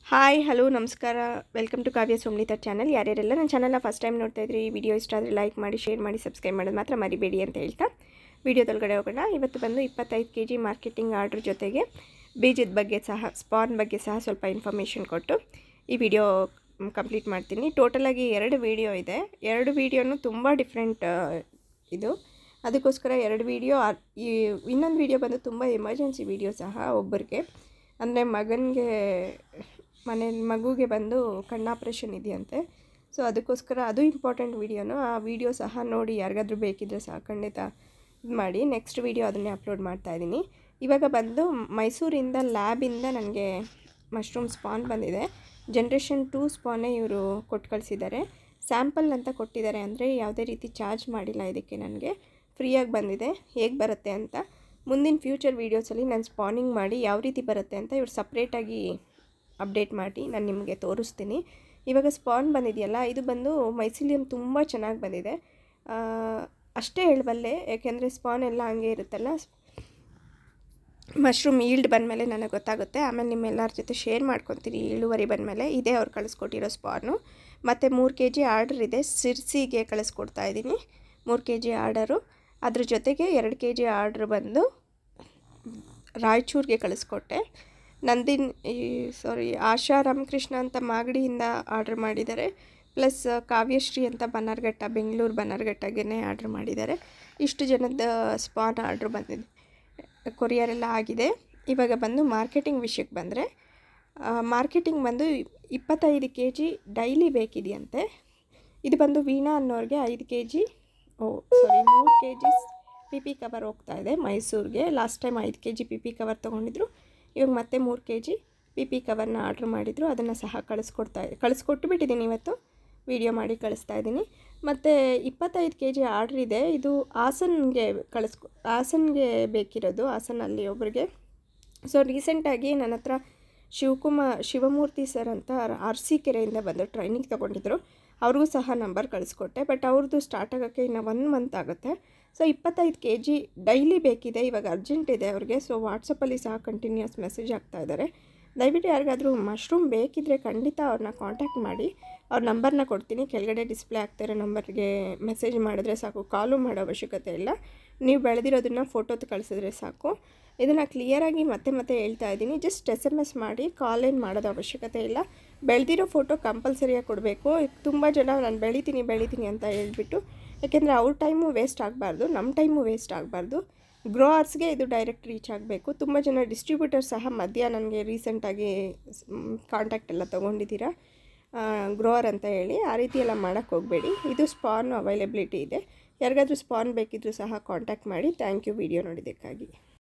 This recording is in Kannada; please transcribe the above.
ಹಾಯ್ ಹಲೋ ನಮಸ್ಕಾರ welcome to Kavya Somnitha channel ಯಾರ್ಯಾರೆಲ್ಲ ನನ್ನ ಚಾನಲ್ನ ಫಸ್ಟ್ ಟೈಮ್ ನೋಡ್ತಾ ಇದ್ರಿ ಈ ವಿಡಿಯೋ ಇಷ್ಟ ಆದರೆ ಲೈಕ್ ಮಾಡಿ ಶೇರ್ ಮಾಡಿ ಸಬ್ಸ್ಕ್ರೈಬ್ ಮಾಡೋದು ಮಾತ್ರ ಮರಿಬೇಡಿ ಅಂತ ಹೇಳ್ತಾ ವಿಡಿಯೋದೊಳಗಡೆ ಹೋಗೋಣ ಇವತ್ತು ಬಂದು ಇಪ್ಪತ್ತೈದು ಕೆ ಜಿ ಮಾರ್ಕೆಟಿಂಗ್ ಆರ್ಡ್ರ್ ಜೊತೆಗೆ ಬೀಜದ ಬಗ್ಗೆ ಸಹ ಸ್ಪಾನ್ ಬಗ್ಗೆ ಸಹ ಸ್ವಲ್ಪ ಇನ್ಫಾರ್ಮೇಷನ್ ಕೊಟ್ಟು ಈ ವಿಡಿಯೋ ಕಂಪ್ಲೀಟ್ ಮಾಡ್ತೀನಿ ಟೋಟಲಾಗಿ ಎರಡು ವಿಡಿಯೋ ಇದೆ ಎರಡು ವಿಡಿಯೋನು ತುಂಬ ಡಿಫ್ರೆಂಟ್ ಇದು ಅದಕ್ಕೋಸ್ಕರ ಎರಡು ವಿಡಿಯೋ ಈ ಇನ್ನೊಂದು ವಿಡಿಯೋ ಬಂದು ತುಂಬ ಎಮರ್ಜೆನ್ಸಿ ವಿಡಿಯೋ ಸಹ ಒಬ್ಬರಿಗೆ ಅಂದರೆ ಮಗನಿಗೆ ಮನೇಲಿ ಮಗುಗೆ ಬಂದು ಕಣ್ಣು ಆಪ್ರೇಷನ್ ಇದೆಯಂತೆ ಸೊ ಅದಕ್ಕೋಸ್ಕರ ಅದು ಇಂಪಾರ್ಟೆಂಟ್ ವಿಡಿಯೋನು ಆ ವಿಡಿಯೋ ಸಹ ನೋಡಿ ಯಾರಿಗಾದ್ರೂ ಬೇಕಿದ್ದರೆ ಸಹ ಖಂಡಿತ ಇದು ಮಾಡಿ ನೆಕ್ಸ್ಟ್ ವಿಡಿಯೋ ಅದನ್ನೇ ಅಪ್ಲೋಡ್ ಮಾಡ್ತಾ ಇದ್ದೀನಿ ಇವಾಗ ಬಂದು ಮೈಸೂರಿಂದ ಲ್ಯಾಬಿಂದ ನನಗೆ ಮಶ್ರೂಮ್ ಸ್ಪಾನ್ ಬಂದಿದೆ ಜನ್ರೇಷನ್ ಟೂ ಸ್ಪಾನೇ ಇವರು ಕೊಟ್ಟು ಕಳಿಸಿದ್ದಾರೆ ಸ್ಯಾಂಪಲ್ ಅಂತ ಕೊಟ್ಟಿದ್ದಾರೆ ಅಂದರೆ ಯಾವುದೇ ರೀತಿ ಚಾರ್ಜ್ ಮಾಡಿಲ್ಲ ಇದಕ್ಕೆ ನನಗೆ ಫ್ರೀಯಾಗಿ ಬಂದಿದೆ ಹೇಗೆ ಬರುತ್ತೆ ಅಂತ ಮುಂದಿನ ಫ್ಯೂಚರ್ ವೀಡಿಯೋಸಲ್ಲಿ ನಾನು ಸ್ಪಾನಿಂಗ್ ಮಾಡಿ ಯಾವ ರೀತಿ ಬರುತ್ತೆ ಅಂತ ಇವ್ರು ಸಪ್ರೇಟಾಗಿ ಅಪ್ಡೇಟ್ ಮಾಡಿ ನಾನು ನಿಮಗೆ ತೋರಿಸ್ತೀನಿ ಇವಾಗ ಸ್ಪಾನ್ ಬಂದಿದೆಯಲ್ಲ ಇದು ಬಂದು ಮೈಸಿಲಿಯಮ್ ತುಂಬ ಚೆನ್ನಾಗಿ ಬಂದಿದೆ ಆ, ಅಷ್ಟೇ ಹೇಳಬಲ್ಲೆ ಯಾಕೆಂದರೆ ಸ್ಪಾನ್ ಎಲ್ಲ ಹಂಗೆ ಇರುತ್ತಲ್ಲ ಮಶ್ರೂಮ್ ಈಲ್ಡ್ ಬಂದಮೇಲೆ ನನಗೆ ಗೊತ್ತಾಗುತ್ತೆ ಆಮೇಲೆ ನಿಮ್ಮೆಲ್ಲರ ಜೊತೆ ಶೇರ್ ಮಾಡ್ಕೊತೀನಿ ಇಳುವರಿ ಬಂದಮೇಲೆ ಇದೇ ಅವ್ರು ಕಳಿಸ್ಕೊಟ್ಟಿರೋ ಸ್ಪಾನು ಮತ್ತು ಮೂರು ಕೆ ಜಿ ಆರ್ಡರ್ ಇದೆ ಸಿರ್ಸಿಗೆ ಕಳಿಸ್ಕೊಡ್ತಾ ಇದ್ದೀನಿ ಮೂರು ಕೆ ಜಿ ಆರ್ಡರು ಅದ್ರ ಜೊತೆಗೆ ಎರಡು ಕೆ ಜಿ ಆರ್ಡ್ರ್ ಬಂದು ರಾಯಚೂರಿಗೆ ಕಳಿಸ್ಕೊಟ್ಟೆ ನಂದಿನ್ ಈ ಸಾರಿ ಆಶಾ ರಾಮಕೃಷ್ಣ ಅಂತ ಮಾಗಡಿಯಿಂದ ಆರ್ಡ್ರ್ ಮಾಡಿದ್ದಾರೆ ಪ್ಲಸ್ ಕಾವ್ಯಶ್ರೀ ಅಂತ ಬನ್ನರ್ಘಟ್ಟ ಬೆಂಗಳೂರು ಬನ್ನರ್ಘಟ್ಟಗೆ ಆರ್ಡ್ರ್ ಮಾಡಿದ್ದಾರೆ ಇಷ್ಟು ಜನದ ಸ್ಪಾನ್ ಆರ್ಡ್ರ್ ಬಂದಿದೆ ಕೊರಿಯರ್ ಎಲ್ಲ ಆಗಿದೆ ಇವಾಗ ಬಂದು ಮಾರ್ಕೆಟಿಂಗ್ ವಿಷಯಕ್ಕೆ ಬಂದರೆ ಮಾರ್ಕೆಟಿಂಗ್ ಬಂದು ಇಪ್ಪತ್ತೈದು ಕೆ ಜಿ ಡೈಲಿ ಬೇಕಿದೆಯಂತೆ ಇದು ಬಂದು ವೀಣಾ ಅನ್ನೋರಿಗೆ ಐದು ಕೆ ಜಿ ಓ ಸಾರಿ ಮೂರು K G P P cover ಹೋಗ್ತಾ ಇದೆ ಮೈಸೂರಿಗೆ ಲಾಸ್ಟ್ ಟೈಮ್ ಐದು K G P P cover ತೊಗೊಂಡಿದ್ರು ಇವಾಗ ಮತ್ತೆ ಮೂರು ಕೆ ಜಿ ಪಿ ಪಿ ಕವರ್ನ ಆರ್ಡ್ರ್ ಮಾಡಿದರು ಅದನ್ನು ಸಹ ಕಳಿಸ್ಕೊಡ್ತಾ ಕಳಿಸ್ಕೊಟ್ಟು ಬಿಟ್ಟಿದ್ದೀನಿ ಇವತ್ತು ವೀಡಿಯೋ ಮಾಡಿ ಕಳಿಸ್ತಾ ಇದ್ದೀನಿ ಮತ್ತು ಇಪ್ಪತ್ತೈದು ಕೆ ಜಿ ಆರ್ಡ್ರ್ ಇದೆ ಇದು ಹಾಸನ್ಗೆ ಕಳಿಸ್ಕೊ ಹಾಸನ್ಗೆ ಬೇಕಿರೋದು ಹಾಸನಲ್ಲಿ ಒಬ್ರಿಗೆ ಸೊ ರೀಸೆಂಟಾಗಿ ನನ್ನ ಹತ್ರ ಶಿವಕುಮಾರ್ ಶಿವಮೂರ್ತಿ ಸರ್ ಅಂತ ಆರ್ ಸಿ ಕೆರೆಯಿಂದ ಬಂದು ಟ್ರೈನಿಂಗ್ ತೊಗೊಂಡಿದ್ರು ಅವ್ರಿಗೂ ಸಹ ನಂಬರ್ ಕಳಿಸ್ಕೊಟ್ಟೆ ಬಟ್ ಅವ್ರದ್ದು ಸ್ಟಾರ್ಟ್ ಆಗೋಕ್ಕೆ ಇನ್ನು ಒನ್ ಮಂತ್ ಆಗುತ್ತೆ ಸೊ ಇಪ್ಪತ್ತೈದು ಕೆ ಜಿ ಡೈಲಿ ಬೇಕಿದೆ ಇವಾಗ ಅರ್ಜೆಂಟ್ ಇದೆ ಅವ್ರಿಗೆ ಸೊ ವಾಟ್ಸಪ್ಪಲ್ಲಿ ಸಹ ಕಂಟಿನ್ಯೂಸ್ ಮೆಸೇಜ್ ಆಗ್ತಾ ಇದ್ದಾರೆ ದಯವಿಟ್ಟು ಯಾರಿಗಾದರೂ ಮಶ್ರೂಮ್ ಬೇಕಿದ್ದರೆ ಖಂಡಿತ ಅವ್ರನ್ನ ಕಾಂಟ್ಯಾಕ್ಟ್ ಮಾಡಿ ಅವ್ರ ನಂಬರ್ನ ಕೊಡ್ತೀನಿ ಕೆಳಗಡೆ ಡಿಸ್ಪ್ಲೇ ಆಗ್ತಾ ಇರೋ ನಂಬರ್ಗೆ ಮೆಸೇಜ್ ಮಾಡಿದ್ರೆ ಸಾಕು ಕಾಲು ಮಾಡೋ ಅವಶ್ಯಕತೆ ಇಲ್ಲ ನೀವು ಬೆಳೆದಿರೋದನ್ನು ಫೋಟೋ ಕಳಿಸಿದ್ರೆ ಸಾಕು ಇದನ್ನು ಕ್ಲಿಯರಾಗಿ ಮತ್ತೆ ಮತ್ತೆ ಹೇಳ್ತಾ ಇದ್ದೀನಿ ಜಸ್ಟ್ ಎಸ್ ಎಮ್ ಎಸ್ ಮಾಡಿ ಕಾಲ್ ಏನು ಮಾಡೋದು ಅವಶ್ಯಕತೆ ಇಲ್ಲ ಬೆಳೆದಿರೋ ಫೋಟೋ ಕಂಪಲ್ಸರಿಯಾಗಿ ಕೊಡಬೇಕು ತುಂಬ ಜನ ನಾನು ಬೆಳಿತೀನಿ ಬೆಳಿತೀನಿ ಅಂತ ಹೇಳ್ಬಿಟ್ಟು ಯಾಕೆಂದರೆ ಅವ್ರ ಟೈಮು ವೇಸ್ಟ್ ಆಗಬಾರ್ದು ನಮ್ಮ ಟೈಮು ವೇಸ್ಟ್ ಆಗಬಾರ್ದು ಗ್ರೋವರ್ಸ್ಗೆ ಇದು ಡೈರೆಕ್ಟ್ ರೀಚ್ ಆಗಬೇಕು ತುಂಬ ಜನ ಡಿಸ್ಟ್ರಿಬ್ಯೂಟರ್ ಸಹ ಮಧ್ಯ ನನಗೆ ರೀಸೆಂಟಾಗಿ ಕಾಂಟ್ಯಾಕ್ಟ್ ಎಲ್ಲ ತೊಗೊಂಡಿದ್ದೀರಾ ಗ್ರೋವರ್ ಅಂತ ಹೇಳಿ ಆ ರೀತಿ ಎಲ್ಲ ಮಾಡೋಕ್ಕೆ ಹೋಗಬೇಡಿ ಇದು ಸ್ಪಾನ್ ಅವೈಲಬಿಲಿಟಿ ಇದೆ ಯಾರಿಗಾದ್ರೂ ಸ್ಪಾನ್ ಬೇಕಿದ್ರೂ ಸಹ ಕಾಂಟ್ಯಾಕ್ಟ್ ಮಾಡಿ ಥ್ಯಾಂಕ್ ಯು ವಿಡಿಯೋ ನೋಡಿದ್ದಕ್ಕಾಗಿ